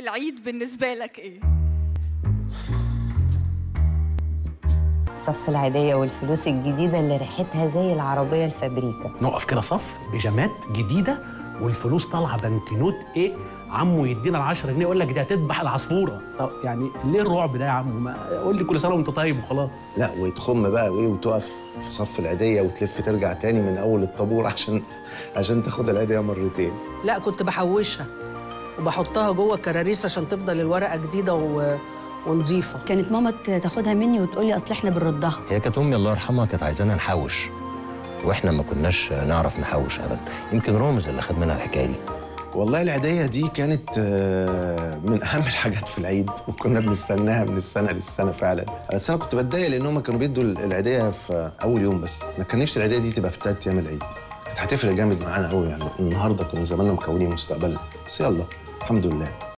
العيد بالنسبة لك إيه؟ صف العيدية والفلوس الجديدة اللي ريحتها زي العربية الفابريكا نقف كده صف بيجامات جديده والفلوس طالعه بنكنوت ايه عمو يدينا ال 10 جنيه يقول لك دي هتذبح العصفوره طب يعني ليه الرعب ده يا عمو ما قول لي كل سنه وانت طيب وخلاص لا وتخم بقى وايه وتقف في صف العيديه وتلف ترجع تاني من اول الطابور عشان عشان تاخد العيديه مرتين لا كنت بحوشها وبحطها جوه الكراريس عشان تفضل الورقه جديده و... ونظيفه كانت ماما ت- تاخدها مني وتقول لي اصل احنا بنردها هي كانت امي الله يرحمها كانت عايزانا نحوش واحنا ما كناش نعرف نحوش ابدا يمكن رامز اللي خد منها الحكايه دي والله العيديه دي كانت آه، من اهم الحاجات في العيد وكنا بنستناها من السنه للسنه فعلا بس انا كنت بتضايق لان هم كانوا بيدوا العيديه في اول يوم بس انا كان نفسي العيديه دي تبقى في ثلاث ايام العيد كانت هتفرق جامد معانا قوي يعني النهارده كنا زماننا مكونين مستقبلنا بس يلا الحمد لله